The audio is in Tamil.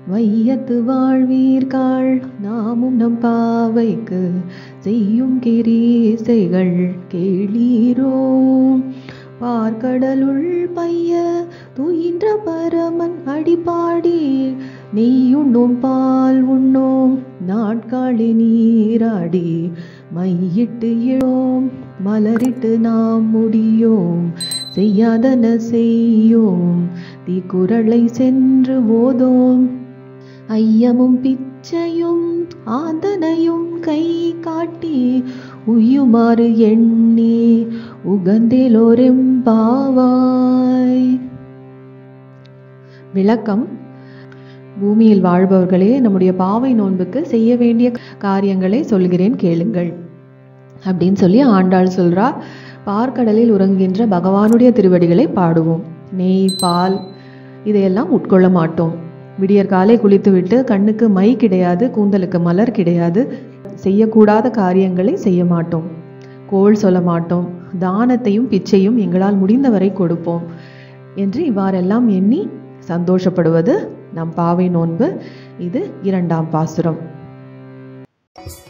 வையத்து வாழ்வீர்கள் நாமும் நம் பாவைக்கு செய்யும் கிரீசைகள் கேளீரோ பார்க்கடலுள் பைய துயின்ற பரமன் அடிப்பாடி நெய்யுண்ணும் பால் உண்ணோம் நாட்காளி நீராடி மையிட்டு எழும் மலரிட்டு நாம் முடியோம் செய்யாதன செய்யோம் தீக்குறளை சென்று ஓதோம் ஐயமும் பிச்சையும் ஆந்தனையும் கை காட்டி உய்யுமாறு எண்ணி உகந்தேலோரெம்பாவாய் விளக்கம் பூமியில் வாழ்பவர்களே நம்முடைய பாவை நோன்புக்கு செய்ய வேண்டிய காரியங்களை சொல்கிறேன் கேளுங்கள் அப்படின்னு சொல்லி ஆண்டாள் சொல்றா பார்க்கடலில் உறங்குகின்ற பகவானுடைய திருவடிகளை பாடுவோம் நெய் பால் இதையெல்லாம் உட்கொள்ள மாட்டோம் விடியற் காலை குளித்துவிட்டு கண்ணுக்கு மை கிடையாது கூந்தலுக்கு மலர் கிடையாது செய்யக்கூடாத காரியங்களை செய்ய மாட்டோம் கோள் சொல்ல மாட்டோம் தானத்தையும் பிச்சையும் எங்களால் முடிந்தவரை கொடுப்போம் என்று இவ்வாறெல்லாம் எண்ணி சந்தோஷப்படுவது நம் பாவை நோன்பு இது இரண்டாம் பாசுரம்